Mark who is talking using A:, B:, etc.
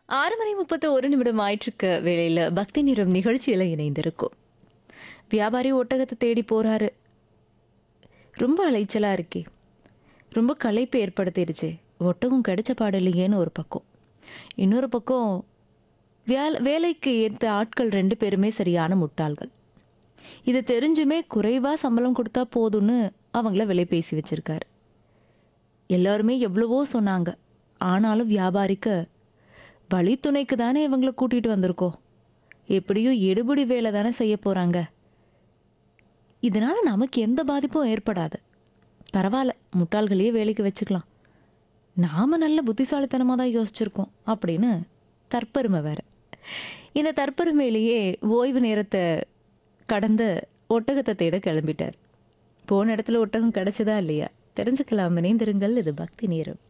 A: ஆறு மணி முப்பத்து ஒரு நிமிடம் ஆயிட்டிருக்க வேளையில் பக்தி நிறம் நிகழ்ச்சியில் இணைந்திருக்கும் வியாபாரி ஒட்டகத்தை தேடி போறாரு ரொம்ப அலைச்சலா இருக்கே ரொம்ப களைப்பு ஏற்படுத்திடுச்சு ஒட்டகம் கிடைச்ச பாடலையேன்னு ஒரு பக்கம் இன்னொரு பக்கம் வேலை வேலைக்கு ஏற்ற ஆட்கள் ரெண்டு பேருமே சரியான முட்டாள்கள் இது தெரிஞ்சுமே குறைவா சம்பளம் கொடுத்தா போதும்னு அவங்கள விலை பேசி வச்சிருக்காரு எல்லாருமே எவ்வளவோ சொன்னாங்க ஆனாலும் வியாபாரிக்கு வழித்துணைக்கு தானே இவங்களை கூட்டிட்டு வந்திருக்கோம் எப்படியும் எடுபடி வேலை தானே செய்ய போறாங்க இதனால நமக்கு எந்த பாதிப்பும் ஏற்படாது பரவாயில்ல முட்டாள்களையே வேலைக்கு வச்சுக்கலாம் நாம நல்ல புத்திசாலித்தனமாக தான் யோசிச்சிருக்கோம் அப்படின்னு தற்பெருமை வேற இந்த தற்பெருமையிலேயே ஓய்வு நேரத்தை கடந்து ஒட்டகத்தை தேட கிளம்பிட்டார் போன இடத்துல ஒட்டகம் கிடைச்சதா இல்லையா தெரிஞ்சுக்கலாம் இணைந்திருங்கள் இது பக்தி நேரம்